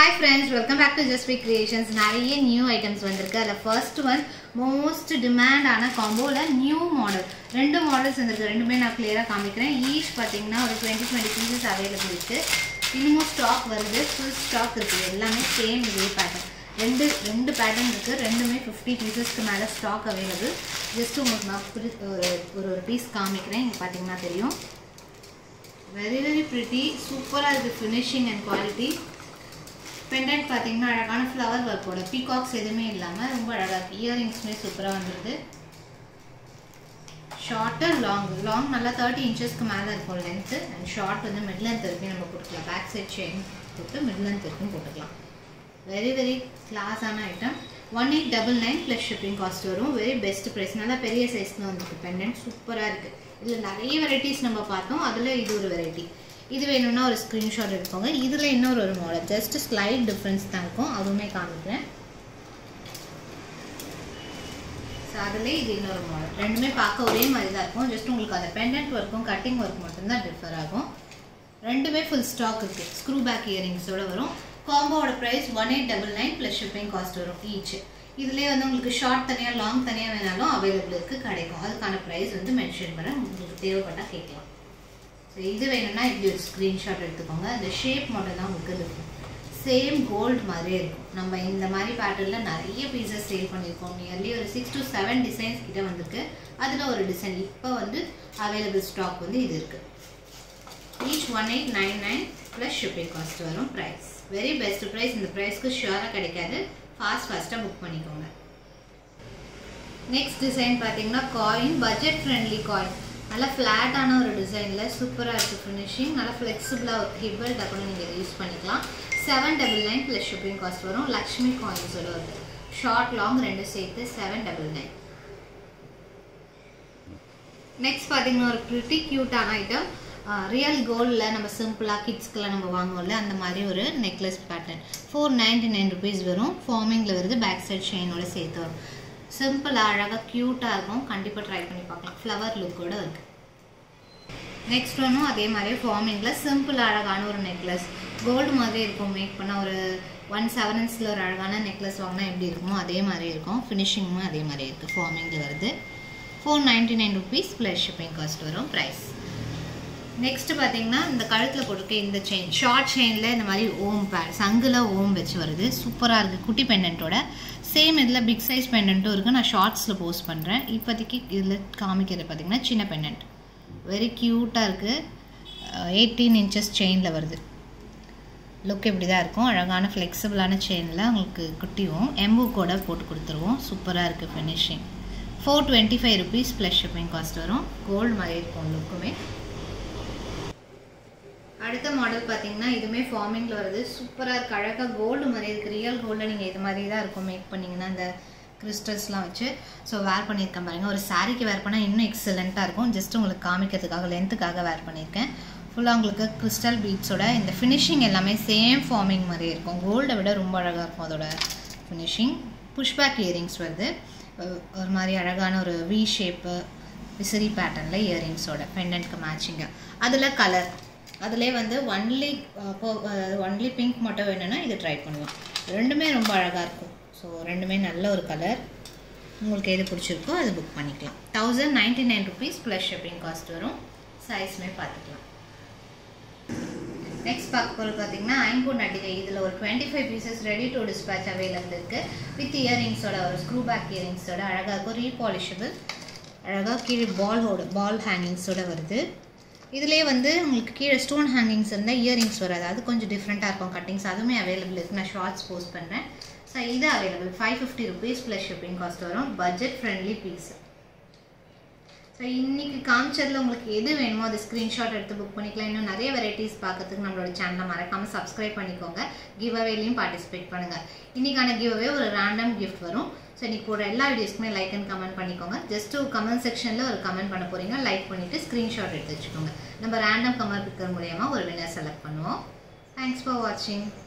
hi friends welcome back to just week creations நிறைய new items வந்திருக்கு அதில் first one most டிமாண்டான காம்போவில் நியூ மாடல் ரெண்டு மாடல்ஸ் வந்திருக்கு ரெண்டுமே நான் கிளியராக காமிக்கிறேன் ஈச் பார்த்தீங்கன்னா ஒரு டுவெண்ட்டி டுவெண்ட்டி பீசஸ் அவைலபிள் இருக்குது இன்னமும் ஸ்டாக் வருது ஃபுல் ஸ்டாக் இருக்குது எல்லாமே சேம் இதே பேட்டர்ன் ரெண்டு ரெண்டு பேட்டர்ன் இருக்குது ரெண்டுமே ஃபிஃப்டி பீசஸ்க்கு மேலே ஸ்டாக் அவைலபிள் ஜஸ்ட் உங்களுக்கு நான் புரி ஒரு ஒரு ஒரு பீஸ் காமிக்கிறேன் இங்கே பார்த்தீங்கன்னா தெரியும் வெரி வெரி ப்ரிட்டி சூப்பராக இருக்குது ஃபினிஷிங் அண்ட் குவாலிட்டி பெண்டன்ட் பார்த்தீங்கன்னா அழகான ஃப்ளவர் ஒர்க்கோட பீகாக்ஸ் எதுவுமே இல்லாமல் ரொம்ப அழகாக இருக்குது இயரிங்ஸுமே சூப்பராக வந்துருது ஷார்ட்டு லாங் லாங் நல்லா தேர்ட்டி இன்ச்சஸ்க்கு மேலே இருக்கும் லென்த்து அண்ட் ஷார்ட் வந்து மிட் லென்த் வரைக்கும் நம்ம கொடுக்கலாம் பேக் சைட் செயின் போட்டு மிட் லென்த் வரைக்கும் போட்டுக்கலாம் வெரி வெரி கிளாஸான item one eight double nine plus shipping cost வரும் வெரி பெஸ்ட் ப்ரைஸ் நல்லா பெரிய சைஸ்க்கு வந்துருக்கு பெண்டன்ட் சூப்பராக இருக்குது இதில் நிறைய வெரைட்டிஸ் நம்ம பார்த்தோம் அதில் இது ஒரு வெரைட்டி இது வேணும்னா ஒரு ஸ்க்ரீன்ஷாட் எடுக்கோங்க இதில் இன்னொரு ஒரு மாடல் ஜஸ்ட் ஸ்லைட் டிஃப்ரென்ஸ் தான் இருக்கும் அதுவுமே காமிக்கிறேன் ஸோ அதில் இது இன்னொரு மாடல் ரெண்டுமே பார்க்க ஒரே மாதிரி தான் இருக்கும் ஜஸ்ட் உங்களுக்கு அந்த பெண்டன்ட் ஒர்க்கும் கட்டிங் ஒர்க் மட்டும்தான் டிஃபர் ஆகும் ரெண்டுமே ஃபுல் ஸ்டாக் இருக்குது ஸ்க்ரூ பேக் இயரிங்ஸோட வரும் காம்போவோட price one eight double nine plus shipping cost வரும் ஈச் இதுலேயே வந்து உங்களுக்கு ஷார்ட் தனியாக லாங் தனியாக வேணாலும் அவைலபிள் இருக்குது கிடைக்கும் அதுக்கான ப்ரைஸ் வந்து மென்ஷன் பண்ண உங்களுக்கு தேவைப்பட்டால் கேட்கலாம் ஸோ இது வேணும்னா இப்படி ஒரு ஸ்க்ரீன்ஷாட் எடுத்துக்கோங்க அந்த ஷேப் மட்டும் தான் உங்களுக்கு இருக்கும் சேம் கோல்டு மாதிரியே இருக்கும் நம்ம இந்த மாதிரி பேட்டர்னில் நிறைய பீசஸ் சேல் பண்ணியிருக்கோம் நியர்லி ஒரு சிக்ஸ் டு செவன் டிசைன்ஸ் கிட்ட வந்திருக்கு அதில் ஒரு டிசைன் இப்போ வந்து அவைலபிள் ஸ்டாக் வந்து இது இருக்குது each one eight nine nine plus shipping cost வரும் ப்ரைஸ் வெரி பெஸ்ட் ப்ரைஸ் இந்த ப்ரைஸ்க்கு ஷுவராக கிடைக்காது ஃபாஸ்ட் ஃபாஸ்ட்டாக புக் பண்ணிக்கோங்க நெக்ஸ்ட் டிசைன் பார்த்தீங்கன்னா காயின் பட்ஜெட் ஃப்ரெண்ட்லி காயின் நல்லா ஃப்ளாட்டான ஒரு டிசைனில் சூப்பராக இருக்குது ஃபினிஷிங் நல்லா ஃப்ளெக்சிபிளாக ஒரு ஹிப்பல்ட்டாக கூட நீங்கள் இதை யூஸ் பண்ணிக்கலாம் seven double nine plus shipping cost வரும் லக்ஷ்மி காயின்ஸோட வருது ஷார்ட் லாங் ரெண்டு சேர்த்து செவன் டபுள் நைன் நெக்ஸ்ட் பார்த்தீங்கன்னா ஒரு ப்ரிட்டி க்யூட்டான ஐட்டம் ரியல் கோல்டில் நம்ம சிம்பிளாக கிட்ஸ்க்கெலாம் நம்ம வாங்குவோம்ல அந்த மாதிரி ஒரு necklace pattern four ninety nine rupees வரும் ஃபார்மிங்கில் வருது பேக் சைட் செயினோட சேர்த்து வரும் சிம்பிளாக அழகாக க்யூட்டாக இருக்கும் கண்டிப்பாக ட்ரை பண்ணி பார்க்கலாம் ஃப்ளவர் லுக்கோட இருக்குது நெக்ஸ்ட் ஒன்றும் அதே மாதிரி ஃபார்மிங்கில் சிம்பிள் அழகான ஒரு நெக்லஸ் கோல்டு மாதிரி இருக்கும் மேக் பண்ண ஒரு ஒன் செவன்ஸில் ஒரு அழகான நெக்லஸ் வாங்கினா எப்படி இருக்குமோ அதே மாதிரி இருக்கும் ஃபினிஷிங்கும் அதே மாதிரி இருக்குது ஃபார்மிங்கில் வருது four ninety nine rupees plus shipping cost வரும் ப்ரைஸ் நெக்ஸ்ட்டு பார்த்தீங்கன்னா இந்த கழுத்தில் போட்டிருக்க இந்த செயின் ஷார்ட் செயினில் இந்த மாதிரி ஓம் பே சங்கில் ஓம் வச்சு வருது சூப்பராக இருக்குது குட்டி பெண்டன்ட்டோட சேம் இதில் பிக் சைஸ் பெண்டன்ட்டும் இருக்குது நான் ஷார்ட்ஸில் போஸ்ட் பண்ணுறேன் இப்போதைக்கு இதில் காமிக்கிறது பார்த்திங்கன்னா சின்ன பெண்டன்ட் வெரி க்யூட்டாக இருக்குது எயிட்டீன் இன்ச்சஸ் செயினில் வருது லுக் இப்படி தான் இருக்கும் அழகான ஃப்ளெக்சிபிளான செயினில் உங்களுக்கு குட்டியும் எம்பு கூட போட்டு கொடுத்துருவோம் சூப்பராக இருக்குது finishing four twenty five rupees plus shipping cost வரும் கோல்டு மாதிரி இருக்கும் லுக்குமே அடுத்த மாடல் பார்த்தீங்கன்னா இதுவுமே ஃபார்மிங்கில் வருது சூப்பராக இருக்குது அழகாக கோல்டு மாதிரி இருக்குது ரியல் கோல்டில் நீங்கள் இது மாதிரி தான் இருக்கும் மேக் பண்ணிங்கன்னா அந்த கிறிஸ்டல்ஸ்லாம் வச்சு ஸோ வேர் பண்ணியிருக்கேன் பாருங்கள் ஒரு சாரீக்கு வேர் பண்ணால் இன்னும் எக்ஸலண்ட்டாக இருக்கும் ஜஸ்ட் உங்களுக்கு காமிக்கிறதுக்காக லென்த்துக்காக வேர் பண்ணியிருக்கேன் ஃபுல்லாக உங்களுக்கு கிறிஸ்டல் பீட்ஸோட இந்த ஃபினிஷிங் எல்லாமே சேம் ஃபார்மிங் மாதிரி இருக்கும் கோல்டை விட ரொம்ப அழகாக இருக்கும் அதோட ஃபினிஷிங் புஷ்பேக் இயரிங்ஸ் வருது ஒரு மாதிரி அழகான ஒரு வி ஷேப்பு விசிறி பேட்டர்னில் இயரிங்ஸோட பெண்டன்ட்க்கு மேட்சிங்காக அதில் கலர் அதிலே வந்து ஒன்லி ஒன்லி பிங்க் மட்டும் வேணும்னா இது ட்ரை பண்ணலாம் ரெண்டுமே ரொம்ப அழகாக இருக்கும் ஸோ ரெண்டுமே நல்ல ஒரு கலர் உங்களுக்கு எது பிடிச்சிருக்கோ அது புக் பண்ணிக்கலாம் thousand ninety nine rupees plus shipping cost வரும் சைஸ்மே பார்த்துக்கலாம் நெக்ஸ்ட் பார்க்க போகிறது பார்த்தீங்கன்னா ஐம்பூர் நடிகை இதில் ஒரு twenty five pieces ready to dispatch available இருக்குது வித் இயரிங்ஸோட ஒரு ஸ்க்ரூ பேக் இயரிங்ஸோட அழகாக இருக்கும் ரீபாலிஷபிள் அழகாக கீழே பாலோட பால் ஹேங்கிங்ஸோட வருது இதிலே வந்து உங்களுக்கு கீழே ஸ்டோன் ஹேங்கிங்ஸ் இருந்தால் இயரிங்ஸ் வராது அது கொஞ்சம் டிஃப்ரெண்ட்டாக இருக்கும் கட்டிங்ஸ் அதுவுமே அவைலபிள் இருக்குது நான் ஷார்ட்ஸ் போஸ்ட் பண்ணுறேன் ஸோ இது available five fifty rupees plus shipping cost வரும் பட்ஜெட் ஃப்ரெண்ட்லி பீஸ் ஸோ இன்றைக்கி காமிச்சதில் உங்களுக்கு எது வேணுமோ அது ஸ்க்ரீன்ஷாட் எடுத்து புக் பண்ணிக்கலாம் இன்னும் நிறைய வெரைட்டிஸ் பார்க்கறதுக்கு நம்மளோட சேனலை மறக்காமல் சப்ஸ்கிரைப் பண்ணிக்கோங்க கிவ் அவேலையும் பார்ட்டிசிபேட் பண்ணுங்கள் இன்றைக்கான கிவ் அவே ஒரு ரேண்டம் கிஃப்ட் வரும் ஸோ இன்றைக்கி போட எல்லா வீடியோஸ்க்குமே லைக் அண்ட் கமெண்ட் பண்ணிக்கோங்க ஜஸ்ட் ஒரு கமெண்ட் செக்ஷனில் ஒரு கமெண்ட் பண்ண போகிறீங்க லைக் பண்ணிவிட்டு ஸ்க்ரீன்ஷாட் எடுத்து வச்சுக்கோங்க நம்ம ரேண்டம் கமெண்ட் பிக்கர் மூலயமா ஒரு வினர் செலக்ட் பண்ணுவோம் தேங்க்ஸ் ஃபார் வாட்சிங்